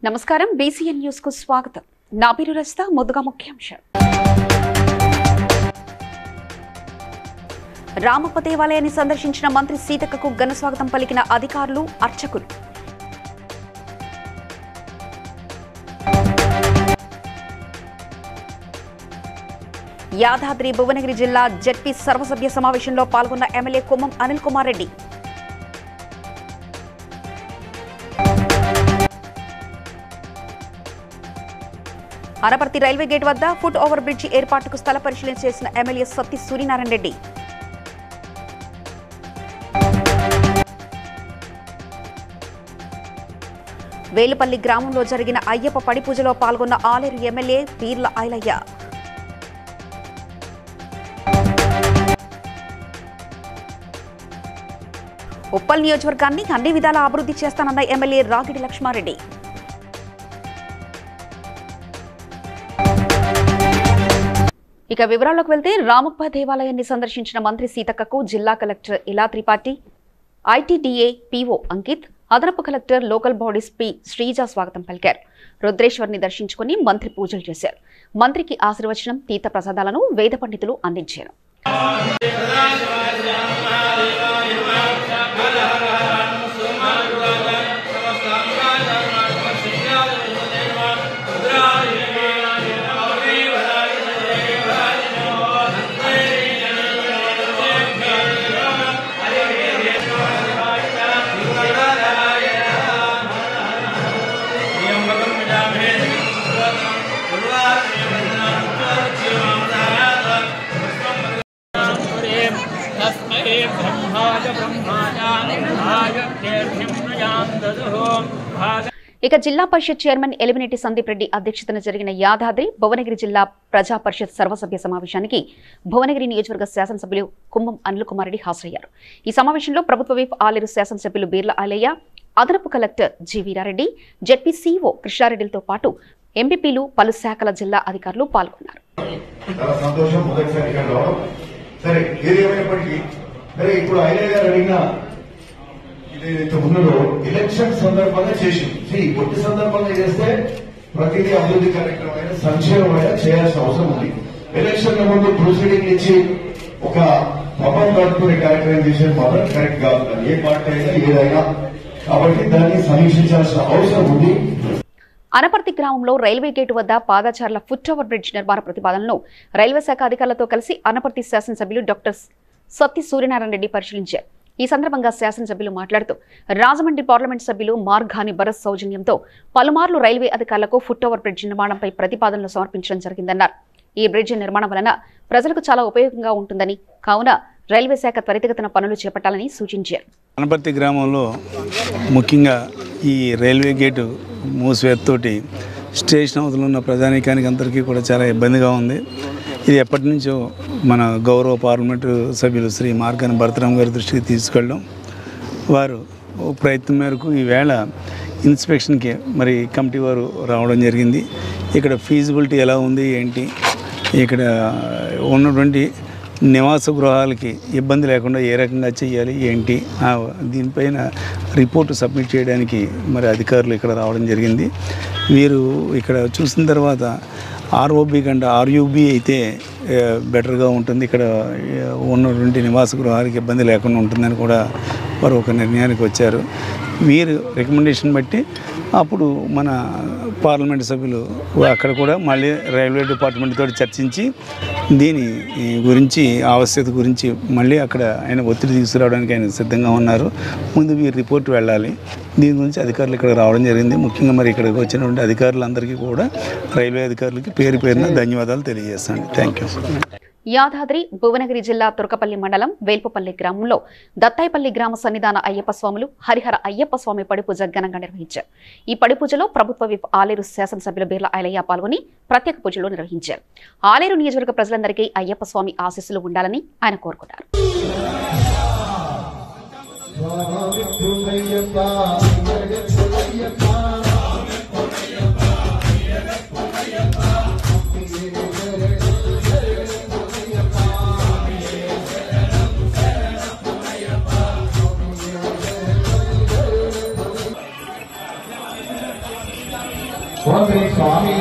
నమస్కారం BCN news కు స్వాగతం నా పేరు రస్తా ముందుగా ముఖ్యాంశాలు రామప్ప దేవాలయాన్ని సందర్శించిన మంత్రి సీతక్కకు ఘన స్వాగతం పలికిన అధికారులు అర్చకులు యాదాద్రి భువనగిరి జిల్లా జడ్పీ సర్వసభ్య సమావేశంలో పాల్గొన్న MLA Kummam Anil Kumar Reddy Anaparthi railway gate వద్ద ఫుట్ ఓవర్ బ్రిడ్జి ఏర్పాటుకు స్థల పరిశీలన చేసిన ఎమ్మెల్యే సత్తి సూర్యనారాయణ రెడ్డి వేలుపల్లి గ్రామంలో జరిగిన అయ్యప్ప పడి పూజలో పాల్గొన్న ఆలేరు ఎమ్మెల్యే పీర్ల ఐలయ్య ఉప్పల్ నియోజకవర్గాన్ని అన్ని విధాలా అభివృద్ధి చేస్తానన్న ఎమ్మెల్యే రాగిడి లక్ష్మారెడ్డి ఇక వివరాల్లోకి వెళ్తే రామప్ప దేవాలయాన్ని సందర్శించిన మంత్రి సీతక్కకు జిల్లా కలెక్టర్ ఇలా త్రిపాఠి ఐటీడీఏ పీఓ అంకిత్ అదనపు collector local bodies P Sreeja స్వాగతం పలికారు రుద్రేశ్వర్ని దర్శించుకుని మంత్రి పూజలు చేశారు మంత్రికి ఆశీర్వచనం తీర్థ ప్రసాదాలను వేద పండితులు అందించారు तस्मै ब्रह्माय ब्रह्माय तेभ्यं प्रजां ददुः भाग ఇక జిల్లా పరిషత్ చైర్మన్ ఎలిమినేటి సందీప్ రెడ్డి అధ్యక్షతన జరిగిన యాదాద్రి భువనగిరి జిల్లా ప్రజా పరిషత్ సర్వసభ్య సమావేశానికి భువనగిరి నియోజకవర్గ శాసనసభ్యులు కుంభం అనిల్ కుమార్ రెడ్డి హాజరయ్యారు ఈ సమావేశంలో ప్రభుత్వ విప్ ఆలేరు శాసనసభ్యులు బీర్ల ఆలయ్య అదనపు collector G Veera Reddy ZP CEO కృష్ణారెడ్డిలతో పాటు ఎంపీపీలు పలు శాఖల జిల్లా అధికారులు పాల్గొన్నారు చాలా సంతోషం మొదటిసారి ఇక్కడ రావడం సరే ఏది ఏమైనప్పటికీ సరే ఇప్పుడు ఆయన గారు అడిగిన ఇదైతే ఉన్నదో ఎలక్షన్ సందర్భంగా చేసి See, కొద్ది సందర్భంగా చేస్తే ప్రతిదీ అభివృద్ధి కార్యక్రమమైన సంక్షేమమైన చేయాల్సిన అవసరం ఉంది ఎలక్షన్ ముందు ప్రొసీడింగ్ ఇచ్చి ఒక పబ్బం కట్టుకునే కార్యక్రమం చేసేది మాత్రం కరెక్ట్ కాదు అది ఏ పార్టీ అయినా ఏదైనా కాబట్టి దాన్ని సమీక్షించాల్సిన అవసరం ఉంది అనపర్తి గ్రామంలో రైల్వే గేటు వద్ద పాదచారుల ఫుట్ ఓవర్ బ్రిడ్జ్ నిర్మాణ ప్రతిపాదనను రైల్వే శాఖ అధికారులతో కలిసి అనపర్తి శాసనసభ్యులు డాక్టర్ సత్తి సూర్యనారాయణ రెడ్డి పరిశీలించారు ఈ సందర్భంగా శాసనసభ్యులు మాట్లాడుతూ రాజమండ్రి పార్లమెంట్ సభ్యులు మార్గాని భరత్ సౌజన్యంతో పలుమార్లు రైల్వే అధికారులకు ఫుట్ ఓవర్ బ్రిడ్జ్ నిర్మాణంపై ప్రతిపాదనలు సమర్పించడం జరిగిందన్నారు ఈ బ్రిడ్జ్ నిర్మాణం వలన ప్రజలకు చాలా ఉపయోగంగా ఉంటుందని కావున రైల్వే శాఖ త్వరితగతిన పనులు చేపట్టాలని సూచించారు అనపర్తి గ్రామంలో ముఖ్యంగా ఈ రైల్వే గేటు మూసివేతతోటి స్టేషన్ అవతల ఉన్న ప్రజానీకానికి అందరికీ కూడా చాలా ఇబ్బందిగా ఉంది ఇది ఎప్పటి నుంచో మన గౌరవ పార్లమెంటు సభ్యులు శ్రీ మార్గాని భరతరామ్ గారి దృష్టికి తీసుకెళ్ళడం వారు ఓ ప్రయత్నం మేరకు ఈవేళ ఇన్స్పెక్షన్కి మరి కమిటీ వారు రావడం జరిగింది ఇక్కడ ఫీజిబిలిటీ ఎలా ఉంది ఏంటి ఇక్కడ ఉన్నటువంటి నివాస గృహాలకి ఇబ్బంది లేకుండా ఏ రకంగా చేయాలి ఏంటి ఆ దీనిపైన రిపోర్టు సబ్మిట్ చేయడానికి మరి అధికారులు ఇక్కడ రావడం జరిగింది వీరు ఇక్కడ చూసిన తర్వాత ఆర్ఓబి కంటే ఆర్యూబి అయితే ఆ, బెటర్గా ఉంటుంది ఇక్కడ ఆ, ఉన్నటువంటి నివాస గృహాలకు ఇబ్బంది లేకుండా ఉంటుందని కూడా వారు ఒక నిర్ణయానికి వచ్చారు వీరు రికమెండేషన్ బట్టి అప్పుడు మన పార్లమెంట్ సభ్యులు అక్కడ కూడా మళ్ళీ రైల్వే డిపార్ట్మెంట్ తోటి చర్చించి దీని ఈ గురించి ఆవశ్యకత గురించి మళ్ళీ అక్కడ ఆయన ఒత్తిడి తీసుకురావడానికి ఆయన సిద్ధంగా ఉన్నారు ముందు వీరి రిపోర్ట్ వెళ్ళాలి దీని గురించి అధికారులు ఇక్కడ రావడం జరిగింది ముఖ్యంగా మరి ఇక్కడికి వచ్చినటువంటి అధికారులందరికీ కూడా రైల్వే అధికారులకి పేరు పేరున ధన్యవాదాలు తెలియజేస్తాను థ్యాంక్ యూ యాదాద్రి భువనగిరి జిల్లా తురకపల్లి మండలం వేల్పుపల్లి గ్రామంలో దత్తాయిపల్లి గ్రామ సన్నిధాన అయ్యప్ప స్వాములు హరిహర అయ్యప్ప స్వామి పడిపూజ ఘనంగా నిర్వహించారు ఈ పడిపూజలో ప్రభుత్వ విప్ ఆలేరు శాసనసభ్యులు బీర్ల ఐలయ్య పాల్గొని ప్రత్యేక పూజలు నిర్వహించారు ఆలేరు నియోజకవర్గ ప్రజలందరికీ అయ్యప్ప స్వామి ఆశీస్సులు ఉండాలని ఆయన కోరుకున్నారు స్వామి స్వామి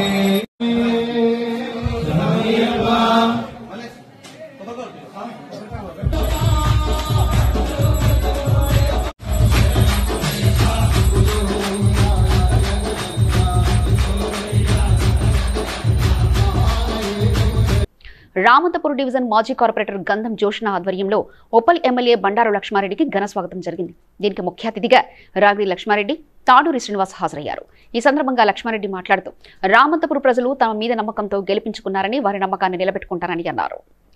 రామంతపురం డివిజన్ మాజీ కార్పొరేటర్ గంధం జోషణ ఆధ్వర్యంలో ఒప్పల్ ఎమ్మెల్యే బండారు లక్ష్మారెడ్డికి ఘన స్వాగతం జరిగింది దీనికి ముఖ్య అతిథిగా రాగిడి లక్ష్మారెడ్డి తాడూరి శ్రీనివాస్ హాజరయ్యారు ఈ సందర్భంగా లక్ష్మారెడ్డి మాట్లాడుతూ రామంతపురం ప్రజలు తమ మీద నమ్మకంతో గెలిపించుకున్నారని వారి నమ్మకాన్ని నిలబెట్టుకుంటారని అన్నారు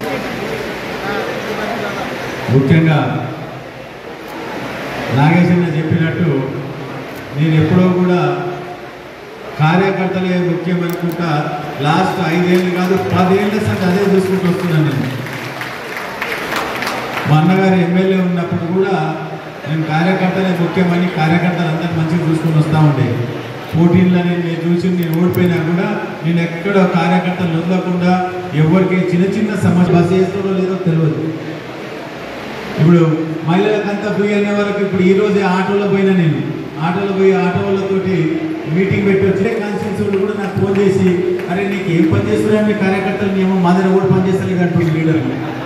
ముఖ్యంగా నాగేశన్న చెప్పినట్టు నేను ఎప్పుడో కూడా కార్యకర్తలే ముఖ్యం అనుకుంటా లాస్ట్ ఐదేళ్ళు కాదు పదేళ్ళ సంగతి అదే చూసుకుంటూ వస్తున్నాను నేను మా అన్నగారు ఎమ్మెల్యే ఉన్నప్పుడు కూడా నేను కార్యకర్తలే ముఖ్యమని కార్యకర్తలు అందరూ మంచిగా చూసుకొని వస్తూ ఉండే పోటీలని నేను చూసి నేను ఓడిపోయినా కూడా నేను ఎక్కడ కార్యకర్తలు వదలకుండా ఎవరికి చిన్న చిన్న సమస్య బస్ చేస్తుందో లేదో తెలియదు ఇప్పుడు మహిళలకంతా ఫ్రీ అనే వరకు ఇప్పుడు ఈ రోజే ఆటోలో పోయినా నేను ఆటోలో పోయి ఆటో వాళ్ళతోటి మీటింగ్ పెట్టి వచ్చే కాన్స్టిట్యూన్స్ వాళ్ళు కూడా నాకు ఫోన్ చేసి అరే నీకు ఏం పని చేస్తున్నారని మీ కార్యకర్తలు ఏమో మా దగ్గర కూడా పని చేస్తారు అంటుంది లీడర్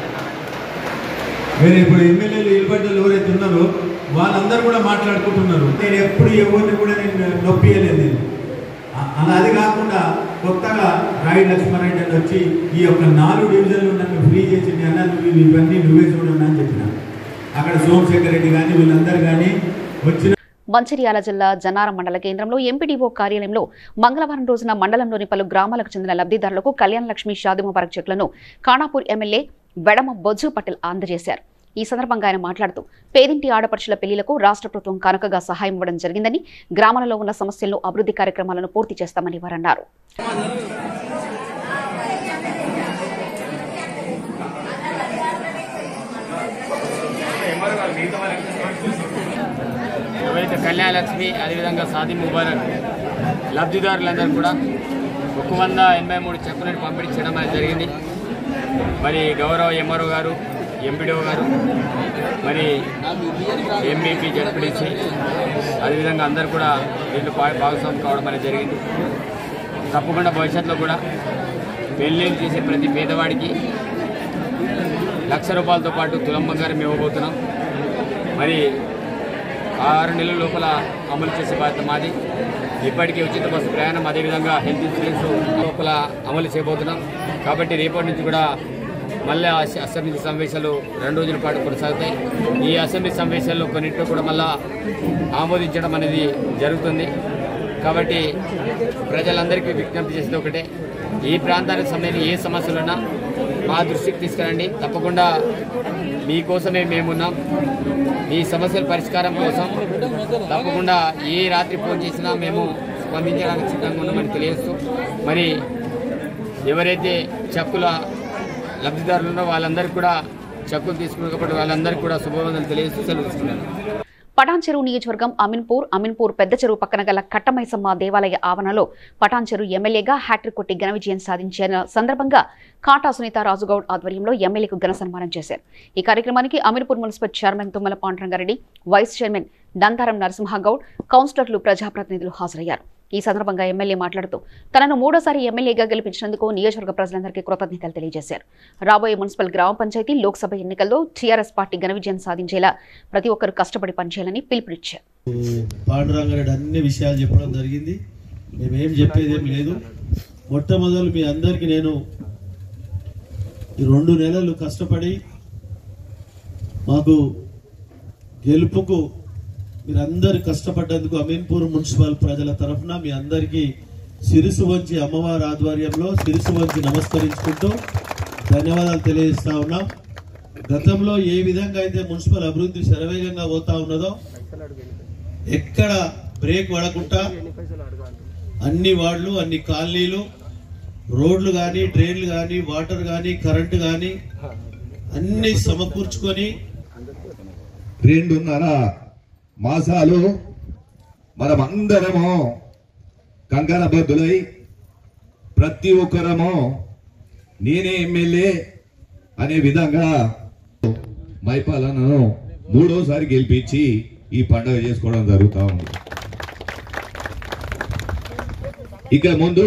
వేరే ఇప్పుడు ఎమ్మెల్యేలు ఇల్బడ్డలు ఎవరైతే ఉన్నారో వాళ్ళందరూ కూడా మాట్లాడుకుంటున్నారు నేను ఎప్పుడు ఎవరిని కూడా నేను నొప్పియలేదు నేను అ- అలా అది కాకుండా కొత్తగా రాయి లక్ష్మారెడ్డి అని వచ్చి ఈ యొక్క నాలుగు డివిజన్లు నన్ను ఫ్రీ చేసి "నీ అన్న నువ్వు ఇవన్నీ నువ్వే చూడన్నా అని చెప్పిన అక్కడ సోమశేఖర్ రెడ్డి కానీ వీళ్ళందరూ కానీ వచ్చిన మంచిర్యాల జిల్లా జనారం మండల కేంద్రంలో ఎంపీడీఓ కార్యాలయంలో మంగళవారం రోజున మండలంలోని పలు గ్రామాలకు చెందిన లబ్ధిదారులకు కళ్యాణ లక్ష్మి షాది ముబారక్ చెక్లను ఖానాపూర్ ఎమ్మెల్యే వెడమ బొజ్జు పటేల్ అందజేశారు ఈ సందర్భంగా ఆయన మాట్లాడుతూ పేదింటి ఆడపడుచుల పెళ్లిలకు రాష్ట్ర ప్రభుత్వం కనుకగా సహాయం ఇవ్వడం జరిగిందని గ్రామాలలో ఉన్న సమస్యలను అభివృద్ధి కార్యక్రమాలను పూర్తి చేస్తామని వారన్నారు ఎవరైతే కళ్యాణలక్ష్మి అదేవిధంగా సాది ముబారక్ లబ్ధిదారులందరూ కూడా ఒక వంద ఎనభై మూడు చెక్కులను పంపిణీ చేయడం అనేది జరిగింది మరి గౌరవ ఎంఆర్ఓ గారు ఎంపీడీఓ గారు మరి ఎంబీపీ జడ్పీడీసీ అదేవిధంగా అందరూ కూడా దీంట్లో భా- భాగస్వామి కావడం అనేది జరిగింది తప్పకుండా భవిష్యత్తులో కూడా పెళ్ళిళ్ళు చేసే ప్రతి పేదవాడికి లక్ష రూపాయలతో పాటు తులం బంగారం ఇవ్వబోతున్నాం మరి ఆరు నెలల లోపల అమలు చేసే బాధ్యత మాది ఇప్పటికీ ఉచిత బస్సు ప్రయాణం అదేవిధంగా హెల్త్ ఇన్సూరెన్స్ లోపల అమలు చేయబోతున్నాం కాబట్టి రేపటి నుంచి కూడా మళ్ళీ అసె- అసెంబ్లీ సమావేశాలు రెండు రోజుల పాటు కొనసాగుతాయి ఈ అసెంబ్లీ సమావేశాల్లో కొన్నింటిలో కూడా మళ్ళా ఆమోదించడం అనేది జరుగుతుంది కాబట్టి ప్రజలందరికీ విజ్ఞప్తి చేసేది ఒకటే ఈ ప్రాంతానికి సంబంధించిన ఏ సమస్యలున్నా మా దృష్టికి తీసుకురండి తప్పకుండా మీకోసమే మేమున్నాం మీ సమస్యల పరిష్కారం కోసం తప్పకుండా ఏ రాత్రి ఫోన్ చేసినా మేము స్పందించడానికి సిద్ధంగా ఉన్నామని తెలియజేస్తూ మరి ఎవరైతే చెక్కుల లబ్ధిదారులు ఉన్నారో వాళ్ళందరికీ కూడా చెక్కులు తీసుకున్నారు కాబట్టి వాళ్ళందరికీ కూడా శుభవందనలు తెలియజేస్తూ సెలవు తీసుకున్నాను పటాన్ చెరువు నియోజకవర్గం అమీన్పూర్ అమీన్పూర్ పెద్ద చెరువు పక్కన గల కట్టమైసమ్మ దేవాలయ ఆవరణలో పటాన్ చెరువు ఎమ్మెల్యేగా హ్యాట్రిక్ కొట్టి ఘన విజయం సాధించిన సందర్భంగా కాటా సునీత రాజుగౌడ్ ఆధ్వర్యంలో ఎమ్మెల్యేకు ఘన సన్మానం చేశారు ఈ కార్యక్రమానికి Ameenpur municipal chairman Tummala Panduranga Reddy vice chairman Dantharam Narasimha Goud కౌన్సిలర్లు ప్రజాప్రతినిధులు హాజరయ్యారు ఈ సందర్భంగా ఎమ్మెల్యే మాట్లాడుతూ తనను మూడోసారి ఎమ్మెల్యేగా గెలిపించినందుకు నియోజకవర్గ ప్రజలందరికీ కృతజ్ఞతలు తెలియజేశారు రాబోయే మున్సిపల్ గ్రామ పంచాయతీ లోక్సభ ఎన్నికల్లో టీఆర్ఎస్ పార్టీ ఘన విజయం సాధించేలా ప్రతి ఒక్కరూ కష్టపడి పనిచేయాలని పిలుపునిచ్చారు పాండురంగారెడ్డి అన్ని విషయాలు చెప్పడం జరిగింది మేమేం చెప్పేది ఏం లేదు మొట్టమొదలు మీ అందరికీ నేను ఈ రెండు నెలలు కష్టపడి మాకు గెలుపుకు మీరందరు కష్టపడ్డందుకు అమీన్పూర్ మున్సిపల్ ప్రజల తరఫున మీ అందరికీ సిరిసు వంచి అమ్మవారి ఆధ్వర్యంలో సిరిసు వంచి నమస్కరించుకుంటూ ధన్యవాదాలు తెలియజేస్తా ఉన్నాం గతంలో ఏ విధంగా అయితే మున్సిపల్ అభివృద్ధి శరవేగంగా పోతా ఉన్నదో ఎక్కడ బ్రేక్ పడకుండా అన్ని వార్డులు అన్ని కాలనీలు రోడ్లు కానీ డ్రైన్లు కానీ వాటర్ కానీ కరెంటు కానీ అన్ని సమకూర్చుకొని రెండున్నర మాసాలు మనం అందరము కంకణబద్దులై ప్రతి ఒక్కరము నేనే ఎమ్మెల్యే అనే విధంగా మైపాలనను మూడోసారి గెలిపించి ఈ పండుగ చేసుకోవడం జరుగుతూ ఉంది ఇక ముందు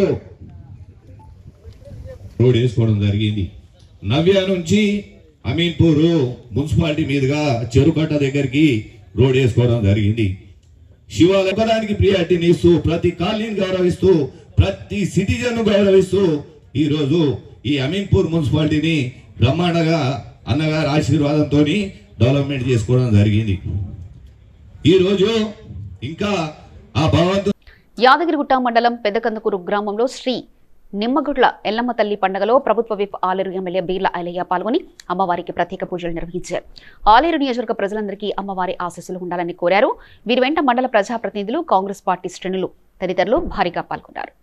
రోడ్ వేసుకోవడం జరిగింది నవ్య నుంచి అమీన్పూర్ మున్సిపాలిటీ మీదుగా చెరుకట్ట దగ్గరికి రోడ్ వేసుకోవడం జరిగింది శివాలయానికి ప్రియారిటీని ఇస్తూ ప్రతి కాలనీని గౌరవిస్తూ ప్రతి సిటిజన్ గౌరవిస్తూ ఈ రోజు ఈ అమీన్పూర్ మున్సిపాలిటీని బ్రహ్మాండగా అన్నగారి ఆశీర్వాదంతో డెవలప్మెంట్ చేసుకోవడం జరిగింది ఈ రోజు ఇంకా ఆ భగవంతు యాదగిరిగుట్ట మండలం పెద్దకందుకూరు గ్రామంలో శ్రీ నిమ్మగుడ్ల ఎల్లమ్మ తల్లి పండుగలో ప్రభుత్వ విప్ ఆలేరు ఎమ్మెల్యే బీర్ల ఐలయ్య పాల్గొని అమ్మవారికి ప్రత్యేక పూజలు నిర్వహించారు ఆలేరు నియోజకవర్గ ప్రజలందరికీ అమ్మవారి ఆశీస్సులు ఉండాలని కోరారు వీరి వెంట మండల ప్రజాప్రతినిధులు కాంగ్రెస్ పార్టీ శ్రేణులు తదితరులు భారీగా పాల్గొన్నారు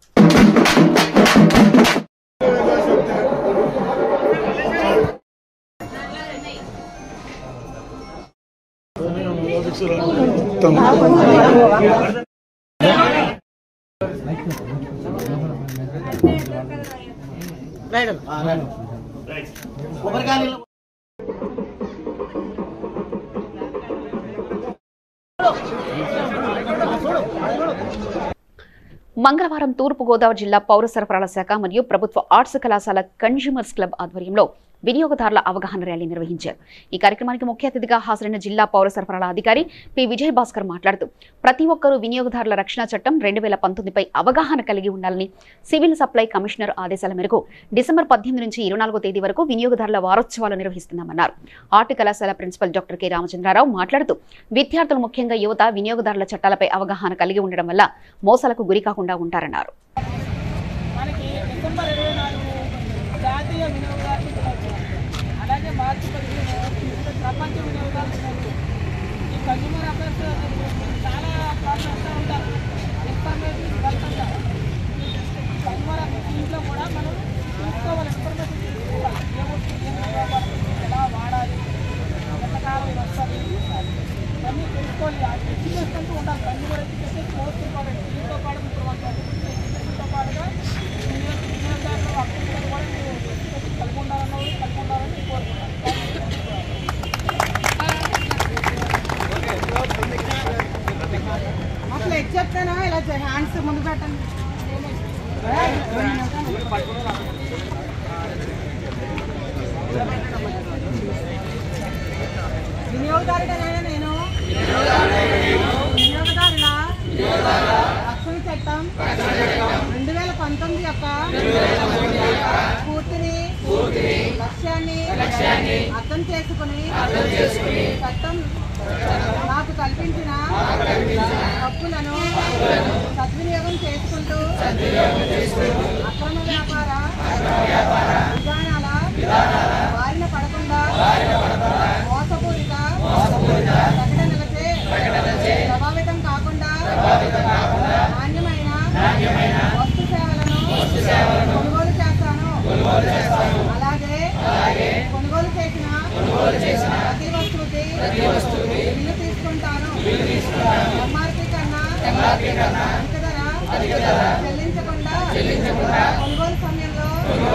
మంగళవారం తూర్పు గోదావరి జిల్లా పౌర సరఫరాల శాఖ మరియు ప్రభుత్వ ఆర్ట్స్ కళాశాల కన్జ్యూమర్స్ క్లబ్ ఆధ్వర్యంలో వినియోగదారుల అవగాహన ర్యాలీ నిర్వహించారు ఈ కార్యక్రమానికి ముఖ్య అతిథిగా హాజరైన జిల్లా పౌర సరఫరాల అధికారి పి విజయ్ భాస్కర్ మాట్లాడుతూ ప్రతి ఒక్కరూ వినియోగదారుల రక్షణ చట్టం రెండు వేల పంతొమ్మిదిపై అవగాహన కలిగి ఉండాలని సివిల్ సప్లై కమిషనర్ ఆదేశాల మేరకు డిసెంబర్ పద్దెనిమిది నుంచి ఇరవై నాలుగో తేదీ వరకు వినియోగదారుల వారోత్సవాలు నిర్వహిస్తున్నామన్నారు ఆర్ట్ కళాశాల ప్రిన్సిపల్ డాక్టర్ కె రామచంద్రారావు మాట్లాడుతూ విద్యార్థులు ముఖ్యంగా యువత వినియోగదారుల చట్టాలపై అవగాహన కలిగి ఉండడం వల్ల మోసాలకు గురి కాకుండా ఉంటారన్నారు మనకి డిసెంబర్ ఇరవై నాలుగు జాతీయ వినియోగదారుల దినోత్సవం అలాగే మార్చి పదిహేను ప్రపంచ వినియోగదారుల దినోత్సవం ఈ కన్జ్యూమర్ అఫేర్స్ చాలా ప్రాబ్లమ్స్ వస్తూ ఉంటారు ఇన్ఫర్మేషన్ ఇవ్వాల్సిందా కన్జ్యూమర్ అఫేర్స్ దీంట్లో కూడా మనం తీసుకోవాలి ఇన్ఫర్మేషన్ తీసుకోవాలి ఏమవుతుంది ఏం ఉపయోగపడుతుంది ఎలా వాడాలి ఎంతకాలం ఇది వస్తుంది ఇవన్నీ తెలుసుకోవాలి ఆ ఎడ్యుకేషన్ అంటూ ఉండాలి కన్జ్యూమర్ ఎడ్యుకేషన్ మోస్ట్ ఇంపార్టెంట్ దీంతో పాటు ఇప్పుడు మన చదువుకునే ఎడ్యుకేషన్తో పాటుగా వినియోగ వినియోగదారుల హక్కులు కూడా మీరు ఎడ్యుకేషన్ కలిగి ఉండాలన్నది కలిగి ఉండాలని కోరుకుంటాను అసలు ఎగ్ చెప్తానా ఇలా హ్యాండ్స్ ముందు పెట్టండి వినియోగదారుడనైనా నేను వినియోగదారుల రక్షణ చట్టం రెండు వేల పంతొమ్మిది యొక్క స్ఫూర్తిని లక్ష్యాన్ని అర్థం చేసుకుని చట్టం నాకు కల్పించిన హక్కులను సద్వినియోగం చేసుకుంటూ అక్రమ వ్యాపార విధానాల బారిన పడకుండా మోసపూరిత ప్రకటనలచే ప్రభావితం కాకుండా నాణ్యమైన వస్తు సేవలను కొనుగోలు చేస్తాను అలాగే కొనుగోలు చేసిన ప్రతి వస్తువుకి బిల్లు తీసుకుంటాను ఎంఆర్పి కన్నా అధిక ధర చెల్లించకుండా కొనుగోలు సమయంలో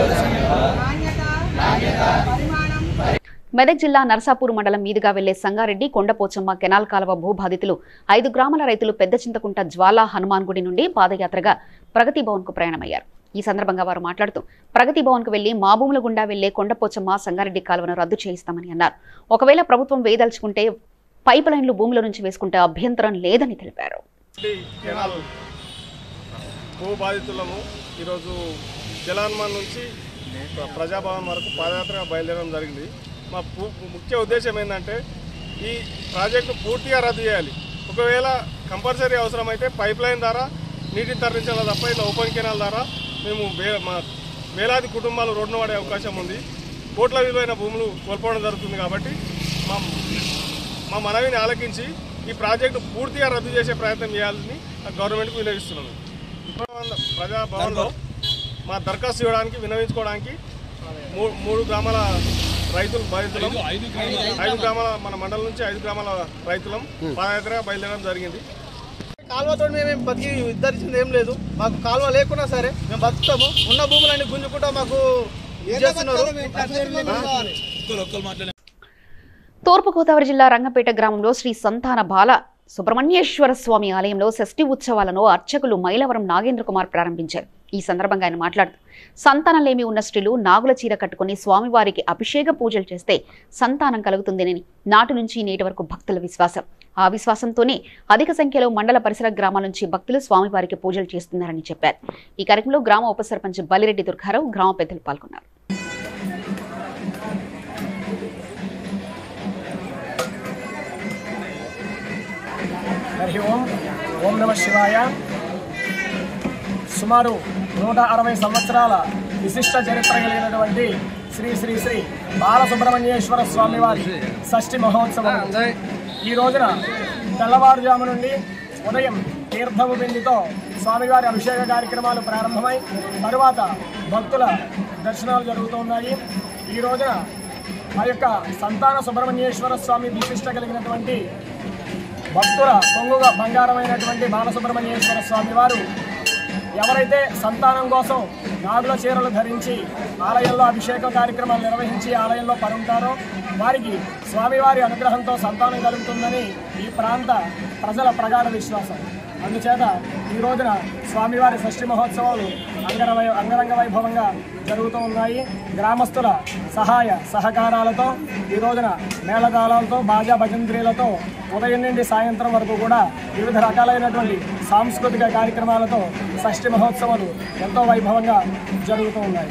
నాణ్యత పరిమాణం మెదక్ జిల్లా నర్సాపూర్ మండలం మీదుగా వెళ్లే సంగారెడ్డి కొండపోచమ్మ కెనాల్ కాలువ భూబాధితులు ఐదు గ్రామాల రైతులు పెద్ద చింతకుంట జ్వాలా హనుమాన్ గుడి నుండి పాదయాత్రగా ప్రగతి భవన్ కు ప్రయాణమయ్యారు ఈ సందర్భంగా వారు మాట్లాడుతూ ప్రగతి భవన్ కు వెళ్లి మా భూముల గుండా వెళ్లే కొండపోచమ్మ సంగారెడ్డి కాలువను రద్దు చేయిస్తామని అన్నారు ఒకవేళ ప్రభుత్వం వేయదలుచుకుంటే పైప్ లైన్లు భూముల నుంచి వేసుకుంటే అభ్యంతరం లేదని తెలిపారు కెనాల్ భూ బాధితులము ఈరోజు జలాన్మాన్ నుంచి ప్ర- ప్రజాభవన్ వరకు పాదయాత్రగా బయలుదేరడం జరిగింది మా పు- ముఖ్య ఉద్దేశం ఏంటంటే ఈ ప్రాజెక్టు పూర్తిగా రద్దు చేయాలి ఒకవేళ కంపల్సరీ అవసరమైతే పైప్ లైన్ ద్వారా నీటిని తరలించాలి తప్ప ఇట్లా ఓపెన్ కెనాల్ ద్వారా మేము వే- మా వేలాది కుటుంబాలు రోడ్డున పడే అవకాశం ఉంది కోట్ల విలువైన భూములు కోల్పోవడం జరుగుతుంది కాబట్టి మా మా మనవిని ఆలకించి ఈ ప్రాజెక్టు పూర్తిగా రద్దు చేసే ప్రయత్నం చేయాలని గవర్నమెంట్కి వినియోగిస్తున్నాము ఇప్పుడు ప్రజాభవన్లో మా దరఖాస్తు ఇవ్వడానికి వినవించుకోవడానికి మూ- మూడు గ్రామాల రైతులు బాధితులం ఐదు గ్రామాల మన మండలం నుంచి ఐదు గ్రామాల రైతులం పాదయాత్ర బయలుదేరడం జరిగింది కాలువతో మేము బతికి ఉద్ధరించింది ఏం లేదు మాకు కాలువ లేకున్నా సరే మేము బతుకుతాము ఉన్న భూములన్నీ గుంజుకుంటా మాకు ఇది చేస్తున్నారు తూర్పుగోదావరి జిల్లా రంగంపేట గ్రామంలో శ్రీ సంతాన బాల సుబ్రహ్మణ్యేశ్వర స్వామి ఆలయంలో షష్ఠి ఉత్సవాలను అర్చకులు మైలవరం నాగేంద్ర కుమార్ ప్రారంభించారు ఈ సందర్భంగా ఆయన మాట్లాడుతూ సంతానలేమి ఉన్న స్త్రీలు నాగుల చీర కట్టుకుని స్వామివారికి అభిషేక పూజలు చేస్తే సంతానం కలుగుతుందని నాటి నుంచి నేటి వరకు భక్తుల విశ్వాసం ఆ విశ్వాసంతోనే అధిక సంఖ్యలో మండల పరిసర గ్రామాల నుంచి భక్తులు స్వామివారికి పూజలు చేస్తున్నారని చెప్పారు ఈ కార్యక్రమంలో గ్రామ ఉప సర్పంచ్ బలిరెడ్డి దుర్గారావు గ్రామ పెద్దలు పాల్గొన్నారు హరి ఓం ఓం నమ శివాయ సుమారు నూట అరవై సంవత్సరాల విశిష్ట చరిత్ర కలిగినటువంటి శ్రీ శ్రీ శ్రీ బాలసుబ్రహ్మణ్యేశ్వర స్వామి వారి షష్ఠి మహోత్సవం ఈ రోజున తెల్లవారుజాము నుండి ఉదయం తీర్థము బిందుతో స్వామివారి అభిషేక కార్యక్రమాలు ప్రారంభమై తరువాత భక్తుల దర్శనాలు జరుగుతున్నాయి ఈ రోజున ఆ యొక్క సంతాన సుబ్రహ్మణ్యేశ్వర స్వామి విశిష్ట కలిగినటువంటి భక్తుల పొంగుగా బంగారమైనటువంటి బాలసుబ్రహ్మణ్యేశ్వర స్వామి వారు ఎవరైతే సంతానం కోసం నాగుల చీరలు ధరించి ఆలయంలో అభిషేక కార్యక్రమాలు నిర్వహించి ఆలయంలో పరుంటారో వారికి స్వామివారి అనుగ్రహంతో సంతానం కలుగుతుందని ఈ ప్రాంత ప్రజల ప్రగాఢ విశ్వాసం అందుచేత ఈ రోజున స్వామివారి షష్ఠి మహోత్సవాలు అంగర వై అంగరంగ వైభవంగా జరుగుతూ ఉన్నాయి గ్రామస్తుల సహాయ సహకారాలతో ఈ రోజున మేళతాళాలతో బాజా భజంత్రీలతో ఉదయం నుండి సాయంత్రం వరకు కూడా వివిధ రకాలైనటువంటి సాంస్కృతిక కార్యక్రమాలతో షష్ఠి మహోత్సవాలు ఎంతో వైభవంగా జరుగుతూ ఉన్నాయి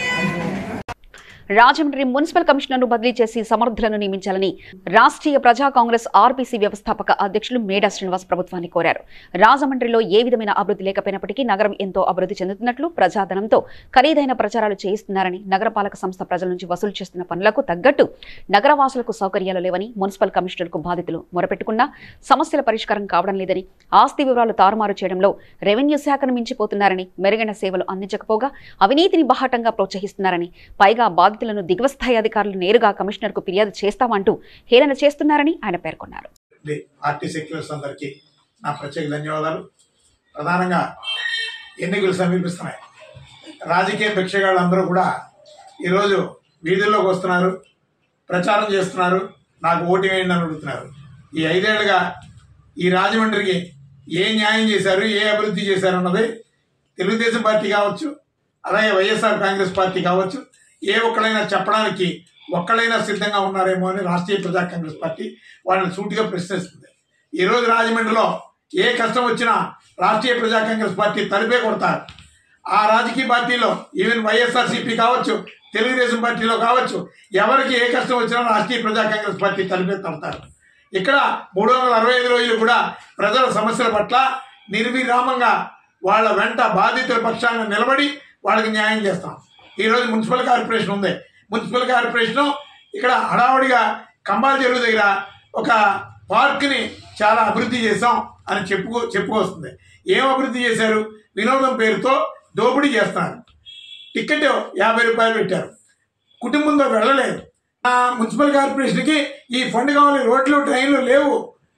రాజమండ్రి మున్సిపల్ కమిషనర్ను బదిలీ చేసి సమర్థులను నియమించాలని రాష్ట్రీయ ప్రజా కాంగ్రెస్ ఆర్పీసీ వ్యవస్థాపక అధ్యక్షులు మేడా శ్రీనివాస్ ప్రభుత్వాన్ని కోరారు రాజమండ్రిలో ఏ విధమైన అభివృద్ధి లేకపోయినప్పటికీ నగరం ఎంతో అభివృద్ధి చెందుతున్నట్లు ప్రజాధనంతో ఖరీదైన ప్రచారాలు చేయిస్తున్నారని నగరపాలక సంస్థ ప్రజల నుంచి వసూలు చేస్తున్న పనులకు తగ్గట్టు నగరవాసులకు సౌకర్యాలు లేవని మున్సిపల్ కమిషనర్కు బాధితులు మొరపెట్టుకున్నా సమస్యల పరిష్కారం కావడం లేదని ఆస్తి వివరాలు తారుమారు చేయడంలో రెవెన్యూ శాఖను మించిపోతున్నారని మెరుగైన సేవలు అందించకపోగా అవినీతిని బాహాటంగా ప్రోత్సహిస్తున్నారని పైగా బాధితులను దిగువ స్థాయి అధికారులు నేరుగా కమిషనర్కు ఫిర్యాదు చేస్తామంటూ హేళన చేస్తున్నారని ఆయన పేర్కొన్నారు పార్టీ సెక్యులర్స్ అందరికీ నా ప్రత్యేక ధన్యవాదాలు ప్రధానంగా ఎన్నికలు సమీపిస్తున్నాయి రాజకీయ భిక్షగాళ్ళందరూ కూడా ఈరోజు వీధుల్లోకి వస్తున్నారు ప్రచారం చేస్తున్నారు నాకు ఓటు వేయండి అని అడుగుతున్నారు ఈ ఐదేళ్లుగా ఈ రాజమండ్రికి ఏ న్యాయం చేశారు ఏ అభివృద్ధి చేశారు అన్నది తెలుగుదేశం పార్టీ కావచ్చు అలాగే వైఎస్ఆర్ కాంగ్రెస్ పార్టీ కావచ్చు ఏ ఒక్కడైనా చెప్పడానికి ఒక్కడైనా సిద్ధంగా ఉన్నారేమో అని రాష్ట్రీయ ప్రజా కాంగ్రెస్ పార్టీ వాళ్ళని సూటిగా ప్రశ్నిస్తుంది ఈ రోజు రాజమండ్రిలో ఏ కష్టం వచ్చినా రాష్ట్రీయ ప్రజా కాంగ్రెస్ పార్టీ తలిపే కొడతారు ఆ రాజకీయ పార్టీలో ఈవెన్ వైఎస్ఆర్సీపీ కావచ్చు తెలుగుదేశం పార్టీలో కావచ్చు ఎవరికి ఏ కష్టం వచ్చినా రాష్ట్రీయ ప్రజా కాంగ్రెస్ పార్టీ తలిపే తడతారు ఇక్కడ మూడు వందల అరవై ఐదు రోజులు కూడా ప్రజల సమస్యల పట్ల నిర్విరామంగా వాళ్ళ వెంట బాధితుల పక్షాన నిలబడి వాళ్ళకి న్యాయం చేస్తాం ఈరోజు మున్సిపల్ కార్పొరేషన్ ఉంది మున్సిపల్ కార్పొరేషన్ ఇక్కడ హడావుడిగా కంబాల చెరువు దగ్గర ఒక పార్క్ని చాలా అభివృద్ధి చేశాం అని చెప్పుకో చెప్పుకొస్తుంది ఏం అభివృద్ధి చేశారు వినోదం పేరుతో దోపిడీ చేస్తున్నారు టికెట్ యాభై రూపాయలు పెట్టారు కుటుంబంతో వెళ్ళలేదు ఆ మున్సిపల్ కార్పొరేషన్కి ఈ ఫండ్ కావాలి రోడ్లు ట్రైన్లు లేవు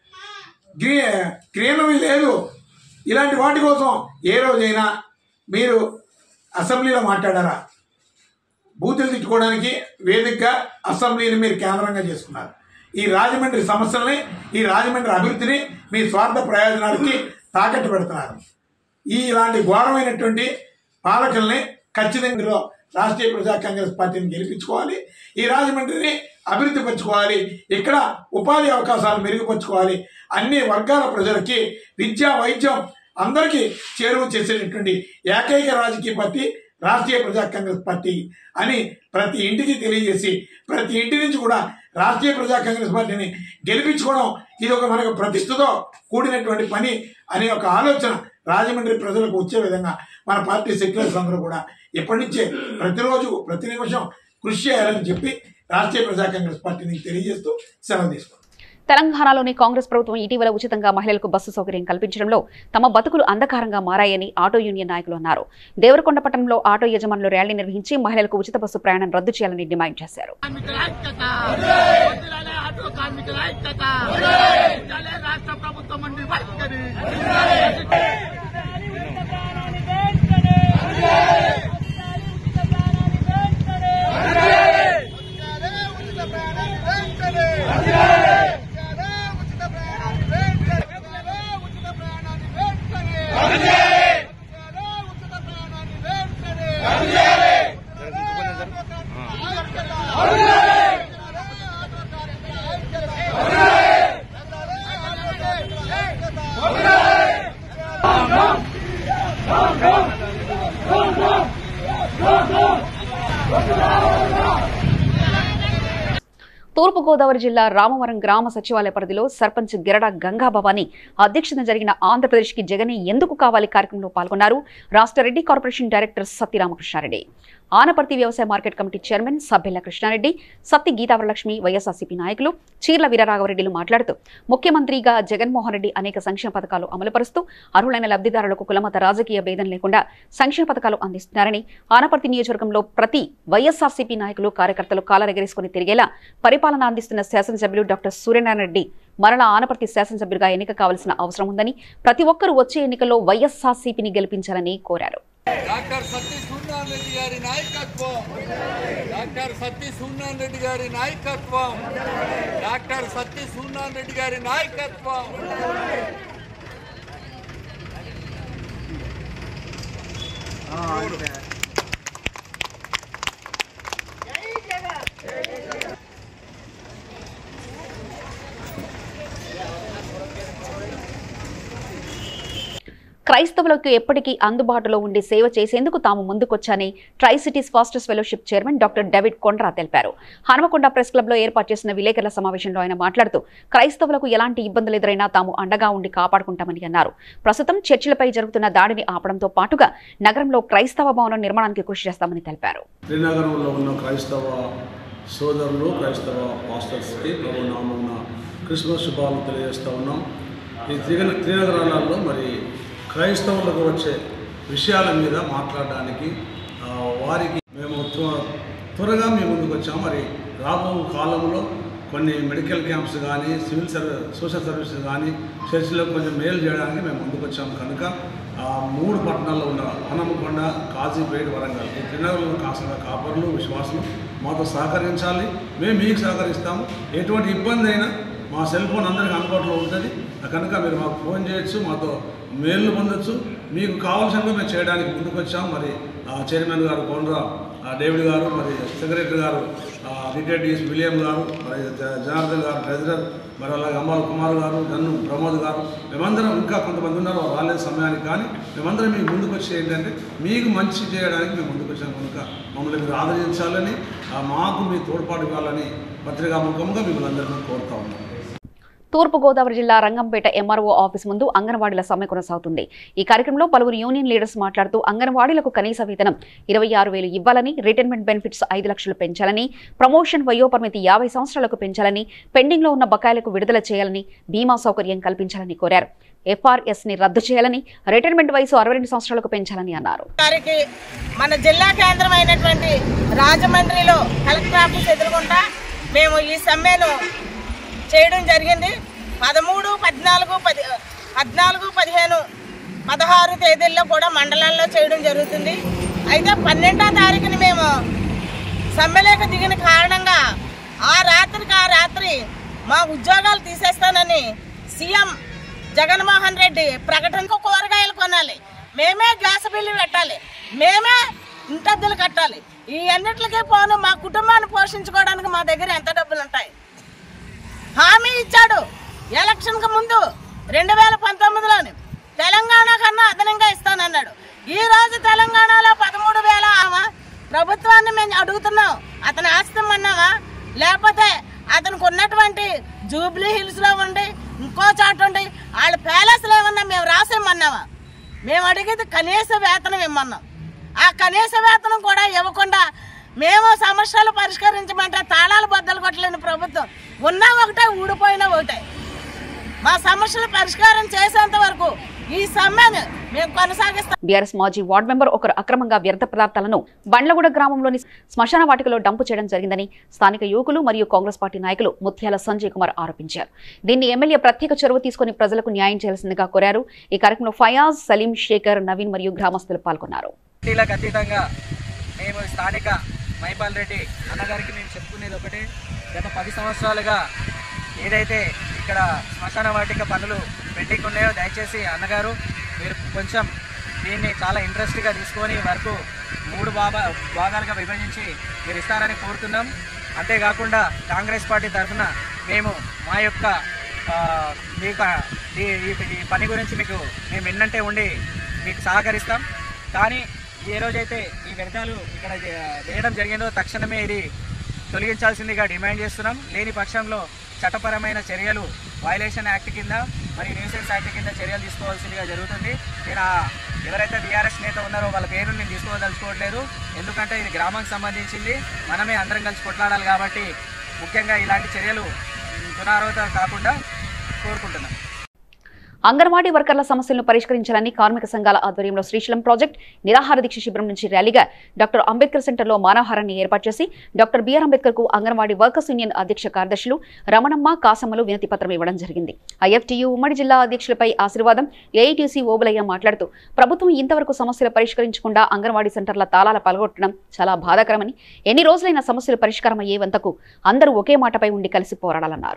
గ్రీ గ్రీనరీ లేదు ఇలాంటి వాటి కోసం ఏ రోజైనా మీరు అసెంబ్లీలో మాట్లాడారా బూతులు తిట్టుకోవడానికి వేదికగా అసెంబ్లీని మీరు కేంద్రంగా చేసుకున్నారు ఈ రాజమండ్రి సమస్యల్ని ఈ రాజమండ్రి అభివృద్ధిని మీ స్వార్థ ప్రయోజనాలకి తాకట్టు పెడుతున్నారు ఈ ఇలాంటి ఘోరమైనటువంటి పాలకుల్ని ఖచ్చితంగా రాష్ట్రీయ ప్రజా కాంగ్రెస్ పార్టీని గెలిపించుకోవాలి ఈ రాజమండ్రిని అభివృద్ధి పరచుకోవాలి ఇక్కడ ఉపాధి అవకాశాలు మెరుగుపరచుకోవాలి అన్ని వర్గాల ప్రజలకి విద్య వైద్యం అందరికీ చేరువ చేసేటటువంటి ఏకైక రాజకీయ పార్టీ రాష్ట్రీయ ప్రజా కాంగ్రెస్ పార్టీ అని ప్రతి ఇంటికి తెలియజేసి ప్రతి ఇంటి నుంచి కూడా రాష్ట్రీయ ప్రజా కాంగ్రెస్ పార్టీని గెలిపించుకోవడం ఇది ఒక మనకు ప్రతిష్టతో కూడినటువంటి పని అనే ఒక ఆలోచన రాజమండ్రి ప్రజలకు వచ్చే విధంగా మన పార్టీ సెక్యులర్స్ అందరూ కూడా ఎప్పటి నుంచే ప్రతిరోజు ప్రతి నిమిషం కృషి చేయాలని చెప్పి రాష్ట్రీయ ప్రజా కాంగ్రెస్ పార్టీని తెలియజేస్తూ సెలవు తీసుకుంటాం తెలంగాణలోని కాంగ్రెస్ ప్రభుత్వం ఇటీవల ఉచితంగా మహిళలకు బస్సు సౌకర్యం కల్పించడంలో తమ బతుకులు అంధకారంగా మారాయని ఆటో యూనియన్ నాయకులు అన్నారు దేవరకొండ పట్టణంలో ఆటో యజమానులు ర్యాలీ నిర్వహించి మహిళలకు ఉచిత బస్సు ప్రయాణం రద్దు చేయాలని డిమాండ్ చేశారు రాష్ట్ర ప్రభుత్వం అండి వైఖరి తూర్పుగోదావరి జిల్లా రామవరం గ్రామ సచివాలయ పరిధిలో సర్పంచ్ గిరడ గంగాభవాని అధ్యక్షతన జరిగిన ఆంధ్రప్రదేశ్కి జగనే ఎందుకు కావాలి కార్యక్రమంలో పాల్గొన్నారు రాష్ట్ర రెడ్డి కార్పొరేషన్ డైరెక్టర్ సత్తి రామకృష్ణారెడ్డి ఆనపర్తి వ్యవసాయ మార్కెట్ కమిటీ చైర్మన్ సభ్యుల కృష్ణారెడ్డి సత్తి గీతావరలక్ష్మి వైఎస్ఆర్సీపీ నాయకులు చీర్ల వీరరాఘవరెడ్డిలు మాట్లాడుతూ ముఖ్యమంత్రిగా జగన్మోహన్ రెడ్డి అనేక సంక్షేమ పథకాలు అమలుపరుస్తూ అర్హులైన లబ్ధిదారులకు కులమత రాజకీయ భేదం లేకుండా సంక్షేమ పథకాలు అందిస్తున్నారని ఆనపర్తి నియోజకవర్గంలో ప్రతి వైఎస్ఆర్సీపీ నాయకులు కార్యకర్తలు కాలరెగరేసుకుని తిరిగేలా పరిపాలన అందిస్తున్న శాసనసభ్యులు డాక్టర్ సూర్యనారాయణ రెడ్డి మరలా ఆనపర్తి శాసనసభ్యుడిగా ఎన్నిక కావాల్సిన అవసరం ఉందని ప్రతి ఒక్కరూ వచ్చే ఎన్నికల్లో వైఎస్ఆర్సీపీని గెలిపించాలని కోరారు డాక్టర్ సత్తి సూర్యనారాయణ రెడ్డి గారి నాయకత్వం డాక్టర్ సత్తి సూర్యనారాయణ రెడ్డి గారి నాయకత్వం డాక్టర్ సత్తి సూర్యనారాయణ రెడ్డి గారి నాయకత్వం క్రైస్తవులకు ఎప్పటికీ అందుబాటులో ఉండి సేవ చేసేందుకు తాము ముందుకొచ్చాని tri cities pastors fellowship chairman doctor David Kondra తెలిపారు హనుమకొండ ప్రెస్ క్లబ్ లో ఏర్పాటు చేసిన విలేకరుల సమావేశంలో ఆయన మాట్లాడుతూ క్రైస్తవులకు ఎలాంటి ఇబ్బందులు ఎదురైనా తాము అండగా ఉండి కాపాడుకుంటామని అన్నారు ప్రస్తుతం చర్చిలపై జరుగుతున్న దాడిని ఆపడంతో పాటుగా నగరంలో క్రైస్తవ భవనం నిర్మాణానికి కృషి చేస్తామని తెలిపారు శ్రీనగరంలో ఉన్న క్రైస్తవ సోదరులు క్రైస్తవ పాస్టర్స్కి ప్రభు నామమున క్రిస్మస్ శుభాలు తెలియజేస్తూ ఉన్నాం ఈ త్రిగ త్రినగరాలలో మరి క్రైస్తవులకు వచ్చే విషయాల మీద మాట్లాడడానికి ఆ, వారికి మేము త్వ- త్వరగా మీ ముందుకు వచ్చాం మరి రాబో కాలంలో కొన్ని మెడికల్ క్యాంప్స్ కానీ సివిల్ సర్వీస్ సోషల్ సర్వీసెస్ కానీ చర్చిలో కొంచెం మేలు చేయడానికి మేము ముందుకు వచ్చాము కనుక ఆ మూడు పట్టణాల్లో ఉన్న హనమకొండ కాజీపేట వరంగల్ ఈ తిన్నగరంలో కాసిన కాపర్లు విశ్వాసులు మాతో సహకరించాలి మేము మీకు సహకరిస్తాము ఎటువంటి ఇబ్బంది అయినా మా సెల్ ఫోన్ అందరికీ అందుబాటులో ఉంటుంది కనుక మీరు మాకు ఫోన్ చేయొచ్చు మాతో మెయిల్ పొందొచ్చు మీకు కావాల్సినవి మేము చేయడానికి ముందుకు వచ్చాం మరి ఆ, చైర్మన్ గారు కోండ్రా ఆ, డేవిడ్ గారు మరి సెక్రటరీ గారు రిటైర్డ్ డిఎస్ విలియం గారు మరి జ- జనార్దన్ గారు ట్రెజరర్ మరి అలాగే అమ్మాల కుమార్ గారు జన్ను ప్రమోద్ గారు మేమందరం ఇంకా కొంతమంది ఉన్నారు వారు రాలేదు సమయానికి కానీ మేమందరం మీకు ముందుకు వచ్చి ఏంటంటే మీకు మంచి చేయడానికి మేము ముందుకు వచ్చాం కనుక మమ్మల్ని మీరు ఆదరించాలని ఆ, మాకు మీ తోడ్పాటు ఇవ్వాలని పత్రికా ముఖంగా మిమ్మల్ని అందరినీ కోరుతా ఉన్నాం తూర్పుగోదావరి జిల్లా రంగంపేట ఎంఆర్ఓ ఆఫీస్ ముందు అంగన్వాడీల సమ్మె కొనసాగుతుంది ఈ కార్యక్రమంలో పలువురు యూనియన్ లీడర్స్ మాట్లాడుతూ అంగన్వాడీలకు కనీస వేతనం ఇరవై ఆరు వేలు ఇవ్వాలని రిటైర్మెంట్ బెనిఫిట్స్ ఐదు లక్షలు పెంచాలని ప్రమోషన్ వయోపరిమితి యాభై సంవత్సరాలకు పెంచాలని పెండింగ్లో ఉన్న బకాయిలకు విడుదల చేయాలని బీమా సౌకర్యం కల్పించాలని కోరారు ఎఫ్ఆర్ఎస్ ని రద్దు చేయాలని రిటైర్మెంట్ వయసు అరవై రెండు సంవత్సరాలకు పెంచాలని అన్నారు గారికి మన జిల్లా కేంద్రం అయినటువంటి రాజమండ్రిలో కలెక్టర్ ఆఫీస్ ఎదుర్కొంటా మేము ఈ సమ్మెను చేయడం జరిగింది పదమూడు పద్నాలుగు పది పద్నాలుగు పదిహేను పదహారు తేదీల్లో కూడా మండలాల్లో చేయడం జరుగుతుంది అయితే పన్నెండో తారీఖుని మేము సమ్మెలేక దిగిన కారణంగా ఆ రాత్రికి ఆ రాత్రి మా ఉద్యోగాలు తీసేస్తానని సీఎం జగన్మోహన్ రెడ్డి ప్రకటనకు కూరగాయలు కొనాలి మేమే గ్యాస్ బిల్లు పెట్టాలి మేమే ఇంటద్దులు కట్టాలి ఈ అన్నిటికీ పోను మా కుటుంబాన్ని పోషించుకోవడానికి మా దగ్గర ఎంత డబ్బులు ఉంటాయి హామీ ఇచ్చాడు ఎలక్షన్కి ముందు రెండు వేల పంతొమ్మిదిలోని తెలంగాణ కన్నా అదనంగా ఇస్తానన్నాడు ఈ రోజు తెలంగాణలో పదమూడు వేల ఆమా ప్రభుత్వాన్ని మేము అడుగుతున్నాం అతని ఆస్తి అన్నావా లేకపోతే అతనికి ఉన్నటువంటి జూబ్లీ హిల్స్ లో ఉండి ఇంకో చాట ఉండి వాళ్ళ ప్యాలెస్లో ఏమన్నా మేము రాసేమన్నావా మేము అడిగేది కనీస వేతనం ఇమ్మన్నాం ఆ కనీస వేతనం కూడా ఇవ్వకుండా మేము సమస్యలు పరిష్కరించమంటే తాళాలు బద్దలు కొట్టలేని ప్రభుత్వం ఉన్నా ఒకటే ఊడిపోయినా ఒకటే మా సమస్యలు పరిష్కారం చేసేంత వరకు ఈ సమ్మెను మేము కొనసాగిస్తాం బీఆర్ఎస్ మాజీ వార్డు మెంబర్ ఒకరు అక్రమంగా వ్యర్థ పదార్థాలను బండ్లగూడ గ్రామంలోని శ్మశాన వాటికలో డంపు చేయడం జరిగిందని స్థానిక యువకులు మరియు కాంగ్రెస్ పార్టీ నాయకులు ముత్యాల సంజయ్ కుమార్ ఆరోపించారు దీన్ని ఎమ్మెల్యే ప్రత్యేక చొరవ తీసుకుని ప్రజలకు న్యాయం చేయాల్సిందిగా కోరారు ఈ కార్యక్రమంలో ఫయాజ్ సలీం శేఖర్ నవీన్ మరియు గ్రామస్తులు పాల్గొన్నారు పార్టీలకు అతీతంగా మేము స్థానిక మైపాల్ రెడ్డి అన్నగారికి మేము చెప్పుకునేది ఒకటే గత పది సంవత్సరాలుగా ఏదైతే ఇక్కడ శ్మశాన వాటిక పనులు పెండింగ్ ఉన్నాయో దయచేసి అన్నగారు మీరు కొంచెం దీన్ని చాలా ఇంట్రెస్ట్గా తీసుకొని వరకు మూడు భాగా భాగాలుగా విభజించి మీరు ఇస్తారని కోరుతున్నాం అంతేకాకుండా కాంగ్రెస్ పార్టీ తరఫున మేము మా యొక్క ఆ, మీకు ఈ ఈ- ఈ పని గురించి మీకు మేము ఎన్నంటే ఉండి మీకు సహకరిస్తాం కానీ ఏ రోజైతే ఈ వ్యర్థాలు ఇక్కడ చే- వేయడం జరిగిందో తక్షణమే ఇది తొలగించాల్సిందిగా డిమాండ్ చేస్తున్నాం లేని పక్షంలో చట్టపరమైన చర్యలు వైలేషన్ యాక్ట్ కింద మరియు న్యూసెన్స్ యాక్ట్ కింద చర్యలు తీసుకోవాల్సిందిగా జరుగుతుంది నేను ఆ ఎవరైతే బీఆర్ఎస్ నేత ఉన్నారో వాళ్ళ పేరు నేను తీసుకోదలుచుకోవట్లేదు ఎందుకంటే ఇది గ్రామానికి సంబంధించింది మనమే అందరం కలిసి కొట్లాడాలి కాబట్టి ముఖ్యంగా ఇలాంటి చర్యలు పునరావృతం కాకుండా కోరుకుంటున్నాను అంగన్వాడీ వర్కర్ల సమస్యలను పరిష్కరించాలని కార్మిక సంఘాల ఆధ్వర్యంలో శ్రీశైలం ప్రాజెక్ట్ నిరాహార దీక్ష శిబిరం నుంచి ర్యాలీగా డాక్టర్ అంబేద్కర్ సెంటర్లో మానవహారాన్ని ఏర్పాటు చేసి డాక్టర్ బిఆర్ అంబేద్కర్ కు అంగన్వాడీ వర్కర్స్ యూనియన్ అధ్యక్ష కార్యదర్శులు రమణమ్మ కాసమ్మలు వినతి పత్రం ఇవ్వడం జరిగింది ఐఎఫ్టీయూ ఉమ్మడి జిల్లా అధ్యక్షులపై ఆశీర్వాదం ఏఐటీసీ ఓబులయ్య మాట్లాడుతూ ప్రభుత్వం ఇంతవరకు సమస్యలు పరిష్కరించకుండా అంగన్వాడీ సెంటర్ల తాళాల పలగొట్టడం చాలా బాధాకరమని ఎన్ని రోజులైన సమస్యలు పరిష్కారం అయ్యేంతకు అందరూ ఒకే మాటపై ఉండి కలిసి పోరాడాలన్నారు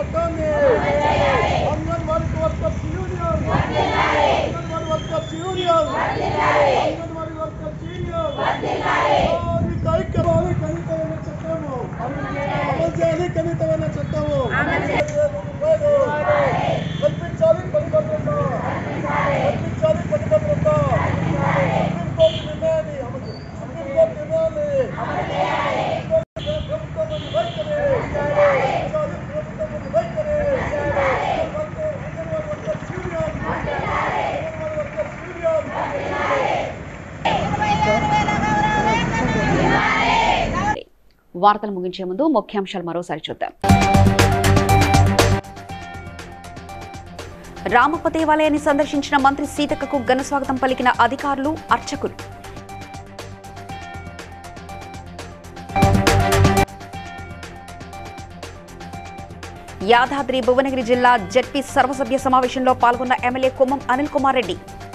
వార్తలు ముగించే ముందు ముఖ్యాంశాలు మరోసారి చూద్దాం రామప్ప దేవాలయాన్ని సందర్శించిన మంత్రి సీతక్కకు ఘన స్వాగతం పలికిన అధికారులు అర్చకులు యాదాద్రి భువనగిరి జిల్లా జడ్పీ సర్వసభ్య సమావేశంలో పాల్గొన్న MLA Kommam Anil Kumar Reddy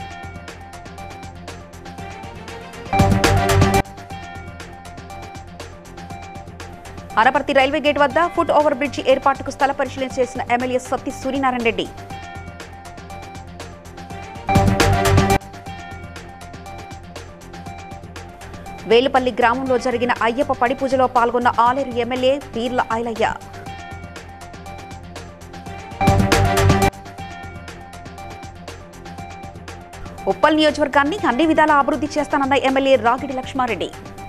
Anaparthi railway gate వద్ద ఫుట్ ఓవర్ బ్రిడ్జి ఏర్పాటుకు స్థల పరిశీలన చేసిన ఎమ్మెల్యే సత్తి సూర్యనారాయణ రెడ్డి వేలుపల్లి గ్రామంలో జరిగిన అయ్యప్ప పడి పూజలో పాల్గొన్న ఆలేరు ఎమ్మెల్యే పీర్ల ఐలయ్య ఉప్పల్ నియోజకవర్గాన్ని అన్ని విధాలా అభివృద్ధి చేస్తానన్న ఎమ్మెల్యే రాగిడి లక్ష్మారెడ్డి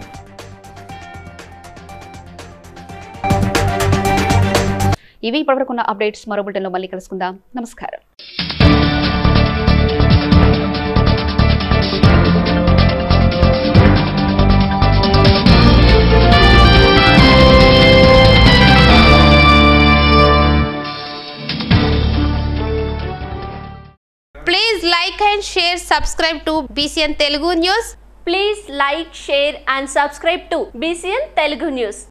ఇవి ఇప్పటివరకున్న అప్డేట్స్ మరో బులెటిన్లో మళ్ళీ కలుసుకుందాం నమస్కారం Please like and share, subscribe to BCN Telugu News. Please like, share and subscribe to BCN Telugu News.